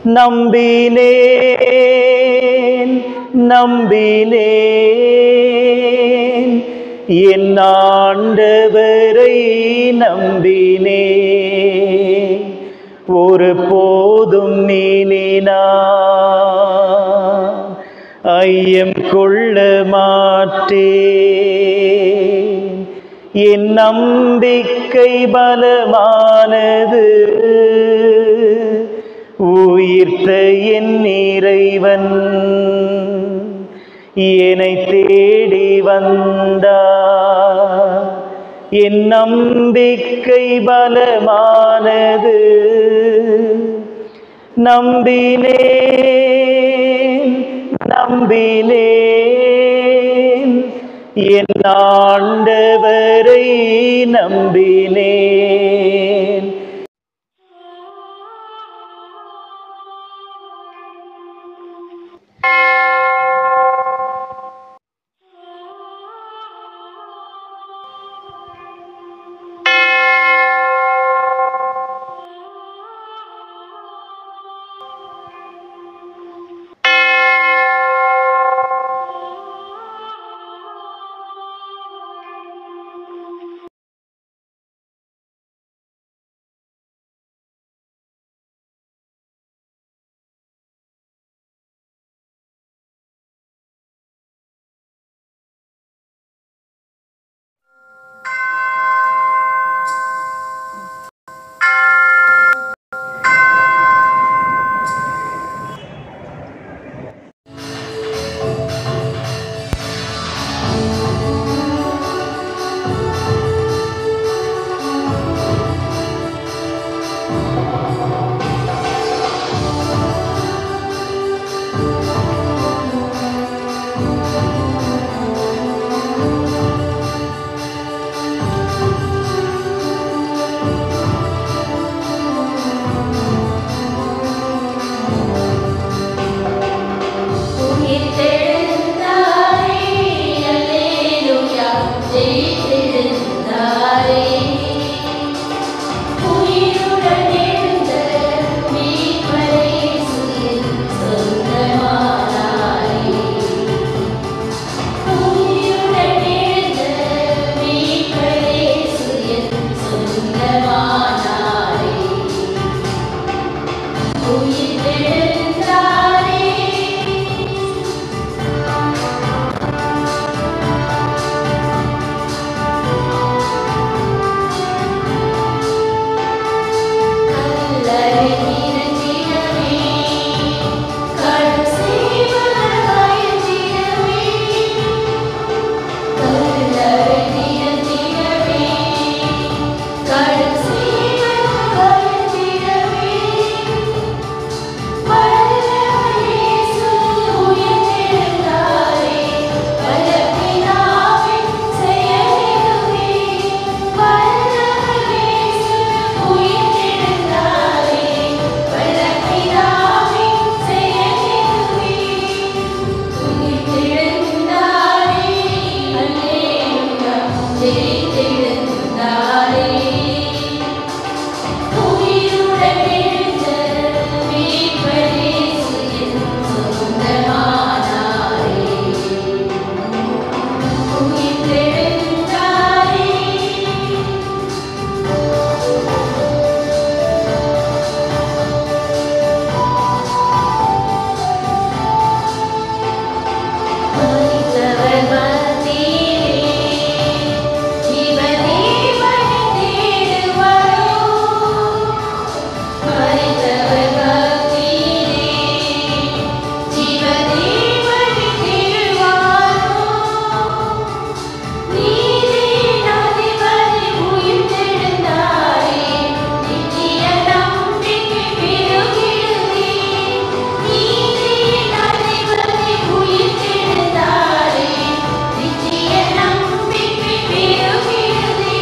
நம்பினேன் நம்பினேன் என் ஆண்டவரை நம்பினேன் ஒரு போதும் நீனா ஐயம் கொள்ள மாட்டேன் என் நம்பிக்கை பலமானது உயிர்த்த என் இறைவன் என்னை தேடி வந்தார் என் நம்பிக்கை பலமானது நம்பினேன் நம்பினேன் என் ஆண்டவரை நம்பினேன் உயிர்த்தெழுந்தாரே, அல்லேலூயா, ஜெயித்தெழுந்தாரே. உயிருடன் எழுந்த மீட்பரே, சுயில் சொந்தமானாரே. உயிருடன் எழுந்த மீட்பரே, சுயில் சொந்தமானாரே. உயிர்த்தெழுந்தாரே கல்லறை நிறந்திடவே, கடும் செய்வனர் பயந்திடவே. கல்லறை நிறந்திடவே, கடும் செய்வனர் பயந்திடவே. வல்லவர் இயேசு உயிர்த்தெழுந்தாரே, வல்ல பிதாவின் செயலிதுவே. வல்லவர் இயேசு உயிர்த்தெழுந்தாரே, வல்ல பிதாவின் செயலிதுவே. உயிர்த்தெழுந்தாரே, அல்லேலூயா, ஜெயித்தெழுந்தாரே. உயிருடன் எழுந்த மீட்பரே, சுயில் சொந்தமானாரே. உயிர்த்தெழுந்தாரே மரித்தவர் மத்தியிலே ஜீவதேவனை தேடுவாரோ மரித்தவர் மத்தியிலே ஜீவதேவனை தேடுவாரோ நீதியின் அதிபதி உயிர்த்தெழுந்தாரே நித்திய நம்பிக்கை பெருகிடுதே நீதியின் அதிபதி உயிர்த்தெழுந்தாரே நித்திய நம்பிக்கை பெருகிடுதே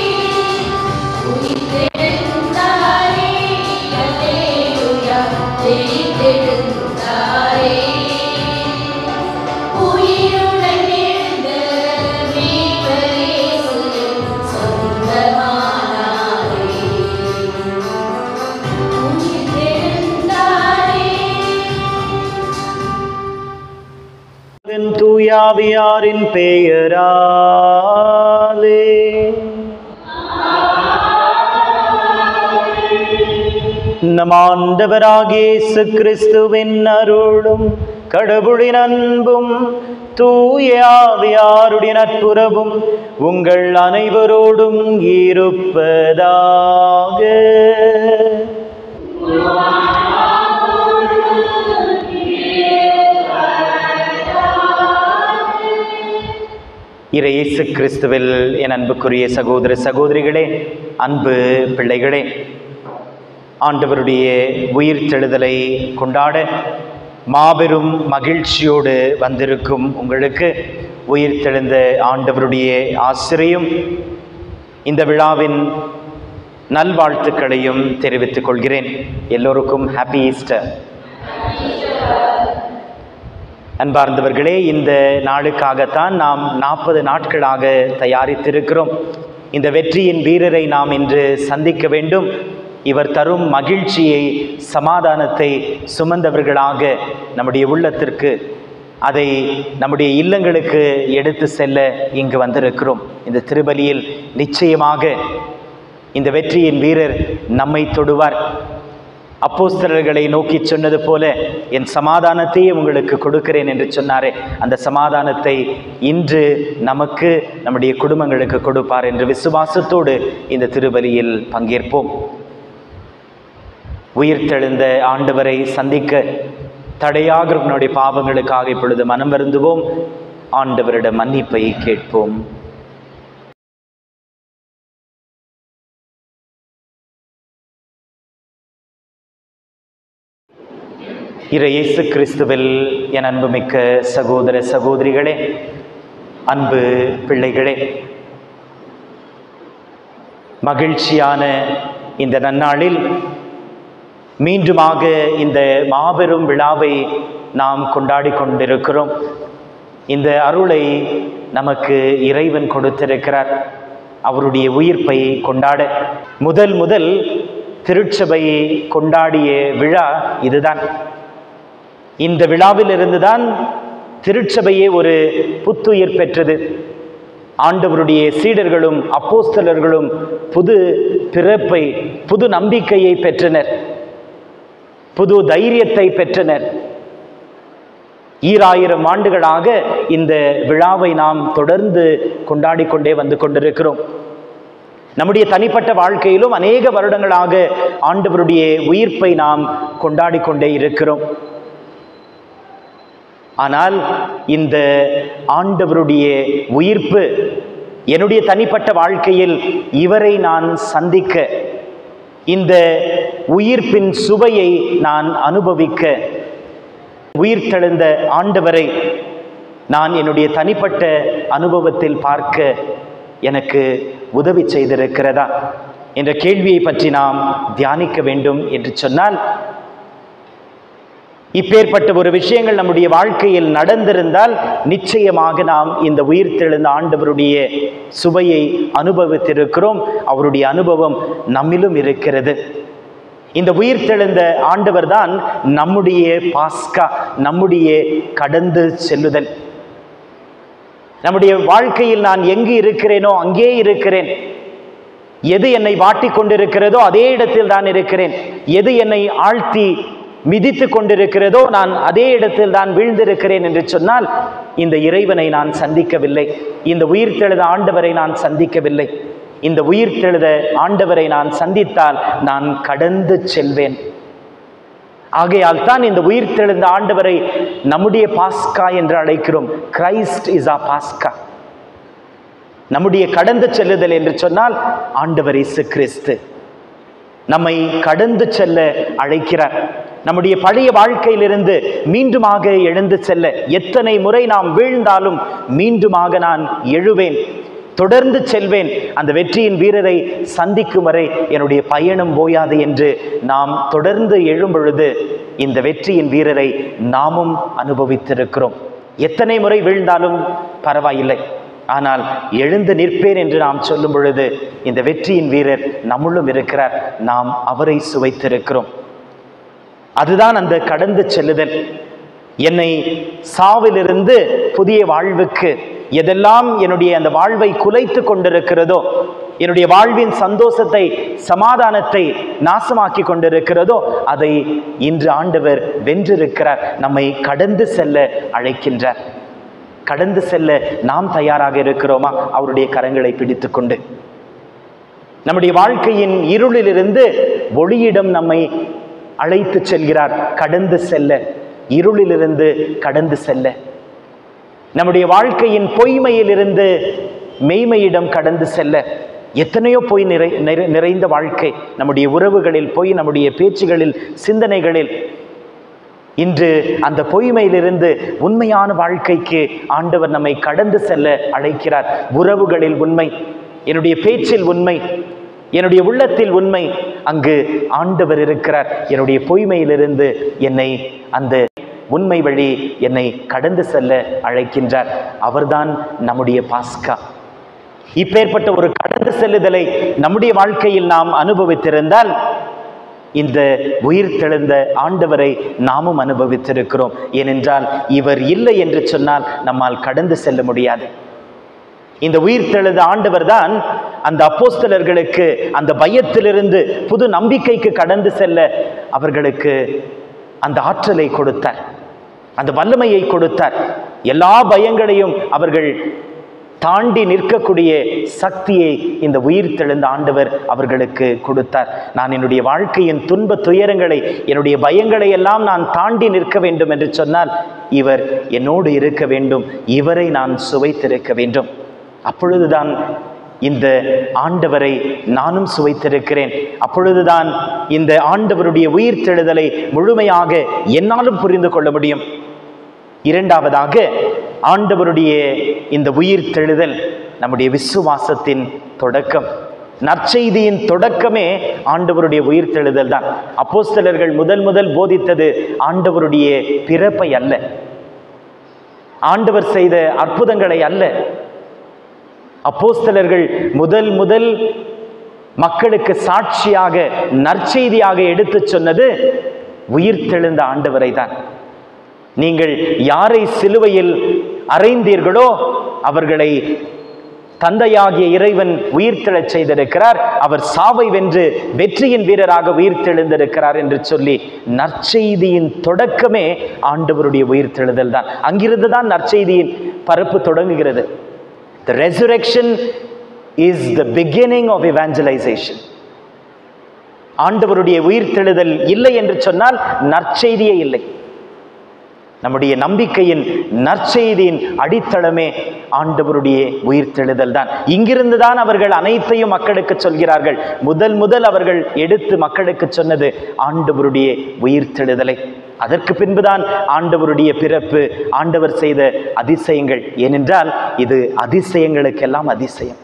உயிர்த்தெழுந்தாரே அல்லேலூயா ஜெயித்தெழுந்தாரே உயிருடன் எழுந்த மீட்பரே சுயில் சொந்தமானாரே உயிர்த்தெழுந்தாரே ஆவியாரின் பெயராலே நம் ஆண்டவராகிய இயேசு கிறிஸ்துவின் அருளும் கடவுளின் அன்பும் தூய ஆவியாருடைய நட்புறவும் உங்கள் அனைவரோடும் இருப்பதாக இறை இயேசு கிறிஸ்துவில் என் அன்புக்குரிய சகோதர சகோதரிகளே அன்பு பிள்ளைகளே ஆண்டவருடைய உயிர் தெழுதலை கொண்டாட மாபெரும் மகிழ்ச்சியோடு வந்திருக்கும் உங்களுக்கு உயிர் தெழுந்த ஆண்டவருடைய ஆசிரியும் இந்த விழாவின் நல்வாழ்த்துக்களையும் தெரிவித்துக் கொள்கிறேன் எல்லோருக்கும் ஹாப்பி ஈஸ்டர் அன்பார்ந்தவர்களே இந்த நாளுக்காகத்தான் நாம் நாற்பது நாட்களாக தயாரித்திருக்கிறோம் இந்த வெற்றியின் வீரரை நாம் இன்று சந்திக்க வேண்டும் இவர் தரும் மகிழ்ச்சியை சமாதானத்தை சுமந்தவர்களாக நம்முடைய உள்ளத்திற்கு அதை நம்முடைய இல்லங்களுக்கு எடுத்து செல்ல இங்கு வந்திருக்கிறோம் இந்த திருபலியில் நிச்சயமாக இந்த வெற்றியின் வீரர் நம்மை தொடுவார் அப்போஸ்தலர்களை நோக்கி சொன்னது போல என் சமாதானத்தையே உங்களுக்கு கொடுக்கிறேன் என்று சொன்னாரே அந்த சமாதானத்தை இன்று நமக்கு நம்முடைய குடும்பங்களுக்கு கொடுப்பார் என்று விசுவாசத்தோடு இந்த திருபலியில் பங்கேற்போம் உயிர்த்தெழுந்த ஆண்டவரை சந்திக்க தடையாக நம்முடைய பாவங்களுக்காக இப்பொழுது மனம் வருந்துவோம் ஆண்டவரிடம் மன்னிப்பை கேட்போம் இறை இயேசு கிறிஸ்துவில் என் அன்புமிக்க சகோதர சகோதரிகளே அன்பு பிள்ளைகளே மகிழ்ச்சியான இந்த நன்னாளில் மீண்டுமாக இந்த மாபெரும் விழாவை நாம் கொண்டாடி கொண்டிருக்கிறோம் இந்த அருளை நமக்கு இறைவன் கொடுத்திருக்கிறார் அவருடைய உயிர்ப்பை கொண்டாட முதல் முதல் திருச்சபையை கொண்டாடிய விழா இதுதான் இந்த விழாவிலிருந்து தான் திருச்சபையே ஒரு புத்துயிர் பெற்றது ஆண்டவருடைய சீடர்களும் அப்போஸ்தலர்களும் புது பிறப்பை புது நம்பிக்கையை பெற்றனர் புது தைரியத்தை பெற்றனர் ஈராயிரம் ஆண்டுகளாக இந்த விழாவை நாம் தொடர்ந்து கொண்டாடி கொண்டே வந்து கொண்டிருக்கிறோம் நம்முடைய தனிப்பட்ட வாழ்க்கையிலும் அநேக வருடங்களாக ஆண்டவருடைய உயிர்ப்பை நாம் கொண்டாடி கொண்டே இருக்கிறோம் ஆனால் இந்த ஆண்டவருடைய உயிர்ப்பு என்னுடைய தனிப்பட்ட வாழ்க்கையில் இவரை நான் சந்திக்க இந்த உயிர்ப்பின் சுவையை நான் அனுபவிக்க உயிர்த்தெழுந்த ஆண்டவரை நான் என்னுடைய தனிப்பட்ட அனுபவத்தில் பார்க்க எனக்கு உதவி செய்திருக்கிறதா என்ற கேள்வியை பற்றி நாம் தியானிக்க வேண்டும் என்று சொன்னால் இப்பேற்பட்ட ஒரு விஷயங்கள் நம்முடைய வாழ்க்கையில் நடந்திருந்தால் நிச்சயமாக நாம் இந்த உயிர்த்தெழுந்த ஆண்டவருடைய சுவையை அனுபவித்திருக்கிறோம் அவருடைய அனுபவம் நம்மிலும் இருக்கிறது இந்த உயிர்த்தெழுந்த ஆண்டவர் தான் நம்முடைய பாஸ்கா நம்முடைய கடந்து செல்லுதல் நம்முடைய வாழ்க்கையில் நான் எங்கு இருக்கிறேனோ அங்கே இருக்கிறேன் எது என்னை வாட்டிக் கொண்டிருக்கிறதோ அதே இடத்தில் தான் இருக்கிறேன் எது என்னை ஆழ்த்தி மிதித்து கொண்டிருக்கிறதோ நான் அதே இடத்தில் தான் வீழ்ந்திருக்கிறேன் என்று சொன்னால் இந்த இறைவனை நான் சந்திக்கவில்லை இந்த உயிர்த்தெழுத ஆண்டவரை நான் சந்திக்கவில்லை இந்த உயிர்த்தெழுத ஆண்டவரை நான் சந்தித்தால் நான் கடந்து செல்வேன் ஆகையால் தான் இந்த உயிர்த்தெழுந்த ஆண்டவரை நம்முடைய பாஸ்கா என்று அழைக்கிறோம் கிரைஸ்ட் இஸ் ஆ பாஸ்கா நம்முடைய கடந்து செல்லுதல் என்று சொன்னால் ஆண்டவர் இயேசு கிறிஸ்து நம்மை கடந்து செல்ல அழைக்கிறார் நம்முடைய பழைய வாழ்க்கையிலிருந்து மீண்டுமாக எழுந்து செல்ல எத்தனை முறை நாம் வீழ்ந்தாலும் மீண்டுமாக நான் எழுவேன் தொடர்ந்து செல்வேன் அந்த வெற்றியின் வீரரை சந்திக்கும் வரை என்னுடைய பயணம் போயாது என்று நாம் தொடர்ந்து எழும் பொழுது இந்த வெற்றியின் வீரரை நாமும் அனுபவித்திருக்கிறோம் எத்தனை முறை வீழ்ந்தாலும் பரவாயில்லை ஆனால் எழுந்து நிற்பேன் என்று நாம் சொல்லும் பொழுது இந்த வெற்றியின் வீரர் நம்மளும் இருக்கிறார் நாம் அவரை சுவைத்திருக்கிறோம் அதுதான் அந்த கடந்து செல்லுதல் என்னை சாவிலிருந்து புதிய வாழ்வுக்கு எதெல்லாம் என்னுடைய அந்த வாழ்வை குலைத்து கொண்டிருக்கிறதோ என்னுடைய வாழ்வின் சந்தோஷத்தை சமாதானத்தை நாசமாக்கி கொண்டிருக்கிறதோ அதை இன்று ஆண்டவர் வென்றிருக்கிறார் நம்மை கடந்து செல்ல அழைக்கின்றார் கடந்து செல்ல நாம் தயாராக இருக்கிறோமா அவருடைய கரங்களை பிடித்துக்கொண்டு நம்முடைய வாழ்க்கையின் இருளிலிருந்து ஒளியிடம் நம்மை அழைத்து செல்கிறார் கடந்து செல்ல இருளிலிருந்து கடந்து செல்ல நம்முடைய வாழ்க்கையின் பொய்மையிலிருந்து மெய்மையிடம் கடந்து செல்ல எத்தனையோ பொய் நிறை நிறை- நிறைந்த வாழ்க்கை நம்முடைய உறவுகளில் பொய் நம்முடைய பேச்சுகளில் சிந்தனைகளில் இன்று அந்த பொய்மையிலிருந்து உண்மையான வாழ்க்கைக்கு ஆண்டவர் நம்மை கடந்து செல்ல அழைக்கிறார் உறவுகளில் உண்மை என்னுடைய பேச்சில் உண்மை என்னுடைய உள்ளத்தில் உண்மை அங்கு ஆண்டவர் இருக்கிறார் என்னுடைய பொய்மையிலிருந்து என்னை அந்த உண்மை வழி என்னை கடந்து செல்ல அழைக்கின்றார் அவர்தான் நம்முடைய பாஸ்கா இப்பேற்பட்ட ஒரு கடந்து செல்லுதலை நம்முடைய வாழ்க்கையில் நாம் அனுபவித்திருந்தால் இந்த உயிர் தெழுந்த ஆண்டவரை நாமும் அனுபவித்திருக்கிறோம் ஏனென்றால் இவர் இல்லை என்று சொன்னால் நம்மால் கடந்து செல்ல முடியாது இந்த உயிர் தெழுந்த ஆண்டவர் தான் அந்த அப்போஸ்தலர்களுக்கு அந்த பயத்திலிருந்து புது நம்பிக்கைக்கு கடந்து செல்ல அவர்களுக்கு அந்த ஆற்றலை கொடுத்தார் அந்த வல்லமையை கொடுத்தார் எல்லா பயங்களையும் அவர்கள் தாண்டி நிற்கக்கூடிய சக்தியை இந்த உயிர் தெழுந்த ஆண்டவர் அவர்களுக்கு கொடுத்தார் நான் என்னுடைய வாழ்க்கையின் துன்ப துயரங்களை என்னுடைய பயங்களை எல்லாம் நான் தாண்டி நிற்க வேண்டும் என்று சொன்னால் இவர் என்னோடு இருக்க வேண்டும் இவரை நான் சுவைத்திருக்க வேண்டும் அப்பொழுதுதான் இந்த ஆண்டவரை நானும் சுவைத்திருக்கிறேன் அப்பொழுதுதான் இந்த ஆண்டவருடைய உயிர் தெழுதலை முழுமையாக என்னாலும் புரிந்து கொள்ள முடியும் இரண்டாவதாக ஆண்டவருடைய இந்த உயிர் தெழுதல் நம்முடைய விசுவாசத்தின் தொடக்கம் நற்செய்தியின் தொடக்கமே ஆண்டவருடைய உயிர் தெழுதல் தான் அப்போஸ்தலர்கள் முதல் முதல் போதித்தது ஆண்டவருடைய பிறப்பை அல்ல ஆண்டவர் செய்த அற்புதங்களை அல்ல அப்போஸ்தலர்கள் முதல் முதல் மக்களுக்கு சாட்சியாக நற்செய்தியாக எடுத்துச் சொன்னது உயிர் தெழுந்த ஆண்டவரை தான் நீங்கள் யாரை சிலுவையில் அறைந்தீர்களோ அவர்களை தந்தையாகிய இறைவன் உயிர்த்தெழச் செய்திருக்கிறார் அவர் சாவை வென்று வெற்றியின் வீரராக உயிர்த்தெழுந்திருக்கிறார் என்று சொல்லி நற்செய்தியின் தொடக்கமே ஆண்டவருடைய உயிர்த்தெழுதல் தான் அங்கிருந்து தான் நற்செய்தியின் பரப்பு தொடங்குகிறது The resurrection is the beginning of evangelization. ஆண்டவருடைய உயிர்த்தெழுதல் இல்லை என்று சொன்னால் நற்செய்தியே இல்லை நம்முடைய நம்பிக்கையின் நற்செய்தியின் அடித்தளமே ஆண்டவருடைய உயிர்த்தெழுதல் தான் இங்கிருந்து தான் அவர்கள் அனைத்தையும் மக்களுக்கு சொல்கிறார்கள் முதல் முதல் அவர்கள் எடுத்து மக்களுக்கு சொன்னது ஆண்டவருடைய உயிர்த்தெழுதலை அதற்கு பின்புதான் ஆண்டவருடைய பிறப்பு ஆண்டவர் செய்த அதிசயங்கள் ஏனென்றால் இது அதிசயங்களுக்கெல்லாம் அதிசயம்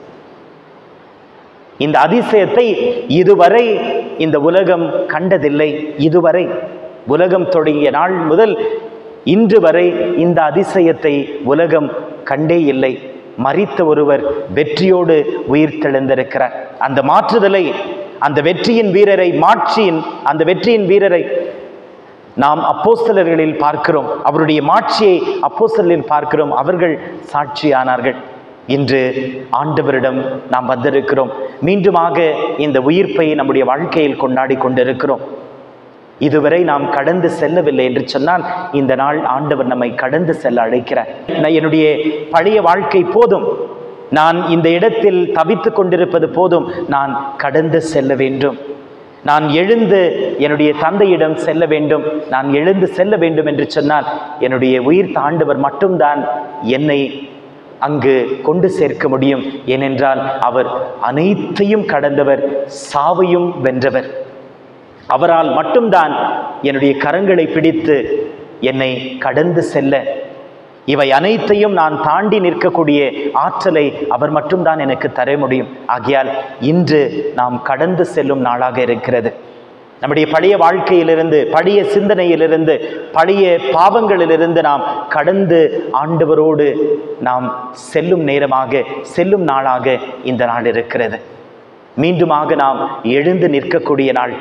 இந்த அதிசயத்தை இதுவரை இந்த உலகம் கண்டதில்லை இதுவரை உலகம் தொடங்கிய நாள் முதல் இன்று வரை இந்த அதிசயத்தை உலகம் கண்டே இல்லை மரித்த ஒருவர் வெற்றியோடு உயிர் தெழுந்திருக்கிறார் அந்த மாற்றுதலை அந்த வெற்றியின் வீரரை மாட்சியின் அந்த வெற்றியின் வீரரை நாம் அப்போஸ்தலர்களில் பார்க்கிறோம் அவருடைய மாட்சியை அப்போஸ்தலரில் பார்க்கிறோம் அவர்கள் சாட்சியானார்கள் இன்று ஆண்டவரிடம் நாம் வந்திருக்கிறோம் மீண்டுமாக இந்த உயிர்ப்பை நம்முடைய வாழ்க்கையில் கொண்டாடி கொண்டிருக்கிறோம் இதுவரை நாம் கடந்து செல்லவில்லை என்று சொன்னால் இந்த நாள் ஆண்டவர் நம்மை கடந்து செல்ல அழைக்கிறார் நான் என்னுடைய பழைய வாழ்க்கை போதும் நான் இந்த இடத்தில் தவித்து கொண்டிருப்பது போதும் நான் கடந்து செல்ல வேண்டும் நான் எழுந்து என்னுடைய தந்தையிடம் செல்ல வேண்டும் நான் எழுந்து செல்ல வேண்டும் என்று சொன்னால் என்னுடைய உயிர் ஆண்டவர் மட்டும்தான் என்னை அங்கு கொண்டு சேர்க்க முடியும் ஏனென்றால் அவர் அனைத்தையும் கடந்தவர் சாவையும் வென்றவர் அவரால் மட்டும்தான் என்னுடைய கரங்களை பிடித்து என்னை கடந்து செல்ல இவை அனைத்தையும் நான் தாண்டி நிற்கக்கூடிய ஆற்றலை அவர் மட்டும்தான் எனக்கு தர முடியும் ஆகையால் இன்று நாம் கடந்து செல்லும் நாளாக இருக்கிறது நம்முடைய பழைய வாழ்க்கையிலிருந்து பழைய சிந்தனையிலிருந்து பழைய பாவங்களிலிருந்து நாம் கடந்து ஆண்டவரோடு நாம் செல்லும் நேரமாக செல்லும் நாளாக இந்த நாள் இருக்கிறது மீண்டுமாக நாம் எழுந்து நிற்கக்கூடிய நாள்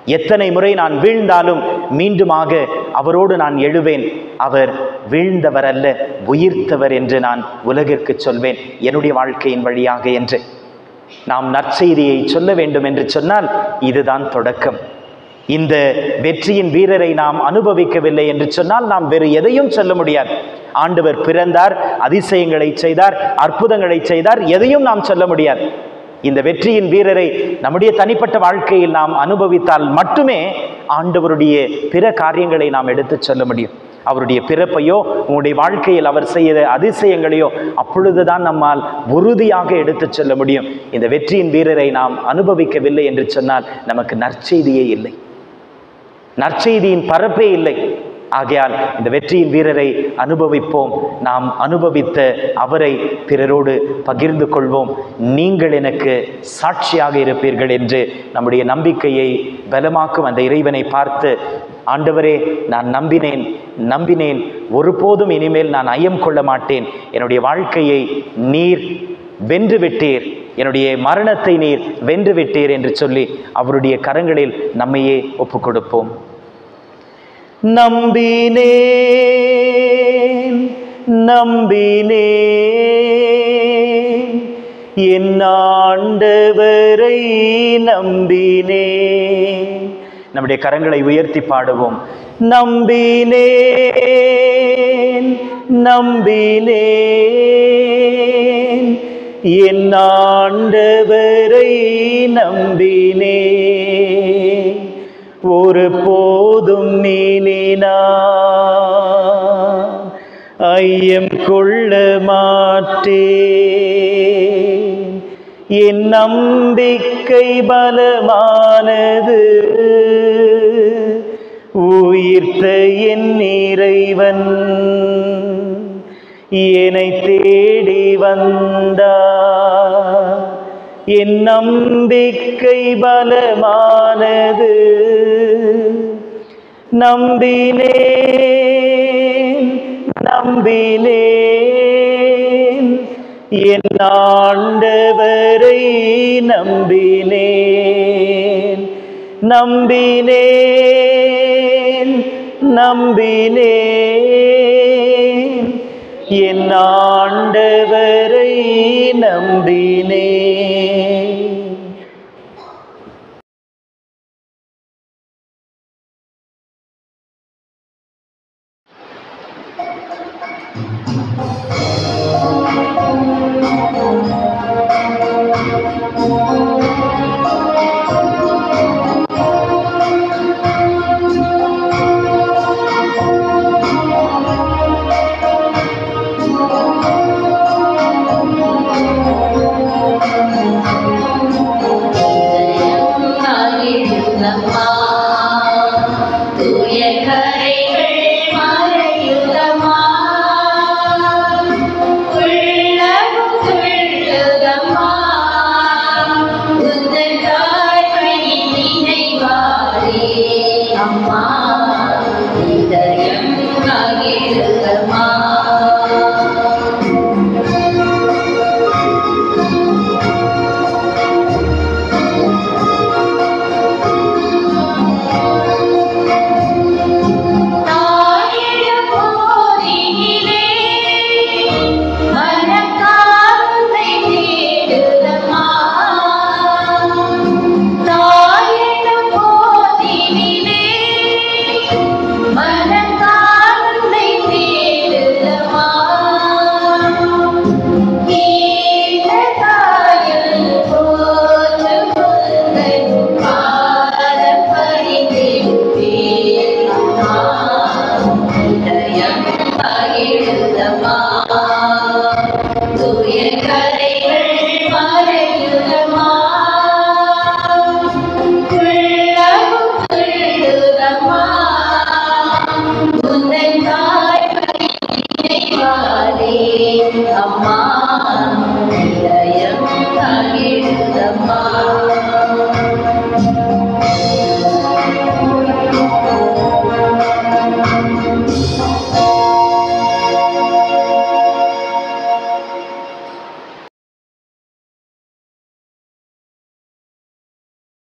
எத்தனை முறை நான் வீழ்ந்தாலும் மீண்டுமாக அவரோடு நான் எழுவேன் அவர் வீழ்ந்தவர் அல்ல உயிர்த்தவர் என்று நான் உலகிற்கு சொல்வேன் என்னுடைய வாழ்க்கையின் வழியாக என்று நாம் நற்செய்தியை சொல்ல வேண்டும் என்று சொன்னால் இதுதான் தொடக்கம் இந்த வெற்றியின் வீரரை நாம் அனுபவிக்கவில்லை என்று சொன்னால் நாம் வேறு எதையும் சொல்ல முடியாது ஆண்டவர் பிறந்தார் அதிசயங்களை செய்தார் அற்புதங்களை செய்தார் எதையும் நாம் சொல்ல முடியாது இந்த வெற்றியின் வீரரை நம்முடைய தனிப்பட்ட வாழ்க்கையில் நாம் அனுபவித்தால் மட்டுமே ஆண்டவருடைய பிற காரியங்களை நாம் எடுத்துச் சொல்ல முடியும் அவருடைய பிறப்பையோ உங்களுடைய வாழ்க்கையில் அவர் செய்த அதிசயங்களையோ அப்பொழுதுதான் நம்மால் உறுதியாக எடுத்துச் சொல்ல முடியும் இந்த வெற்றியின் வீரரை நாம் அனுபவிக்கவில்லை என்று சொன்னால் நமக்கு நற்செய்தியே இல்லை நற்செய்தியின் பரப்பே இல்லை ஆகையால் இந்த வெற்றியின் வீரரை அனுபவிப்போம் நாம் அனுபவித்த அவரை பிறரோடு பகிர்ந்து கொள்வோம் நீங்கள் எனக்கு சாட்சியாக இருப்பீர்கள் என்று நம்முடைய நம்பிக்கையை பலமாக்கும் அந்த இறைவனை பார்த்து ஆண்டவரே நான் நம்பினேன் நம்பினேன் ஒருபோதும் இனிமேல் நான் ஐயம் கொள்ள மாட்டேன் என்னுடைய வாழ்க்கையை நீர் வென்று விட்டீர் என்னுடைய மரணத்தை நீர் வென்று விட்டீர் என்று சொல்லி அவருடைய கரங்களில் நம்மையே ஒப்புக் கொடுப்போம் நம்பினேன் நம்பினேன் என் ஆண்டவரை நம்பினேன் நம்முடைய கரங்களை உயர்த்தி பாடுவோம் நம்பினேன் நம்பினேன் என் ஆண்டவரை நம்பினேன் ஒரு போதும் நீனா ஐயம் கொள்ள மாட்டேன் என் நம்பிக்கை பலமானது உயிர்த்த என் இறைவன் என்னை தேடி வந்தார் என் நம்பிக்கை பலமானது நம்பினேன் நம்பினேன் என் ஆண்டவரை நம்பினேன் நம்பினேன் நம்பினேன் என் ஆண்டவரை நம்பினேன் ஆ